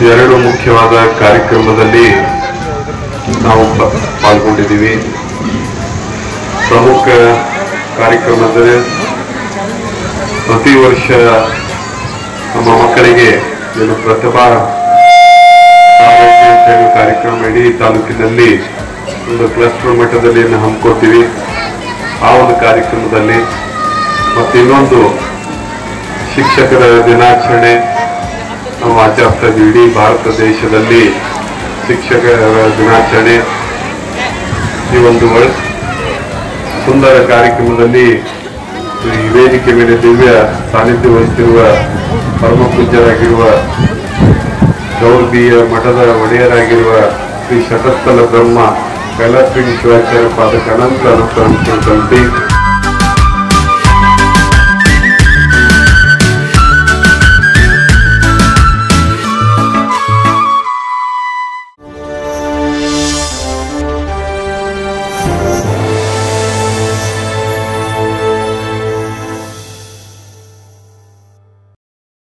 ಎರಡು ಮುಖ್ಯವಾದ ಕಾರ್ಯಕ್ರಮದಲ್ಲಿ ನಾವು ಪ- ಪಾಲ್ಗೊಂಡಿದ್ದೀವಿ ಪ್ರಮುಖ ಕಾರ್ಯಕ್ರಮದಲ್ಲಿ ಪ್ರತಿ ವರ್ಷ ನಮ್ಮ ಮಕ್ಕಳಿಗೆ ಏನು ಪ್ರತಿಭಾ ಕಾರಂಜಿ ಅಂತ ಹೇಳಿ ಕಾರ್ಯಕ್ರಮ ಇಡೀ ತಾಲೂಕಿನಲ್ಲಿ ಒಂದು ಕ್ಲಸ್ಟರ್ ಮಟ್ಟದಲ್ಲಿ ಏನು ಹಮ್ಮಿಕೊಳ್ತೀವಿ ಆ ಒಂದು ಕಾರ್ಯಕ್ರಮದಲ್ಲಿ ಮತ್ತು ಇನ್ನೊಂದು ಶಿಕ್ಷಕರ ದಿನಾಚರಣೆ ನಾವು ಆಚರಿಸ್ತಾ ಇದ್ದೀವಿ ಇಡೀ ಭಾರತ ದೇಶದಲ್ಲಿ ಶಿಕ್ಷಕರ ದಿನಾಚರಣೆ ಈ ಒಂದು ಒಳ ಸುಂದರ ಕಾರ್ಯಕ್ರಮದಲ್ಲಿ ಈ ವೇದಿಕೆ ಮೇಲೆ ದಿವ್ಯ ಸಾನ್ನಿಧ್ಯ ವಹಿಸಿರುವ ಪರಮ ಪೂಜ್ಯರಾಗಿರುವ ಗೌರಬಿಯ ಮಠದ ಒಡೆಯರಾಗಿರುವ ಶ್ರೀ ಶತಸ್ಥಲ ಬ್ರಹ್ಮ ಕೈಲಾಸಲಿಂಗ ಶಿವಾಚಾರ್ಯ ಪಾದಕ್ಕೆ ಅನಂತ ಅನುಗ್ರಹಿಸುವಂತೆ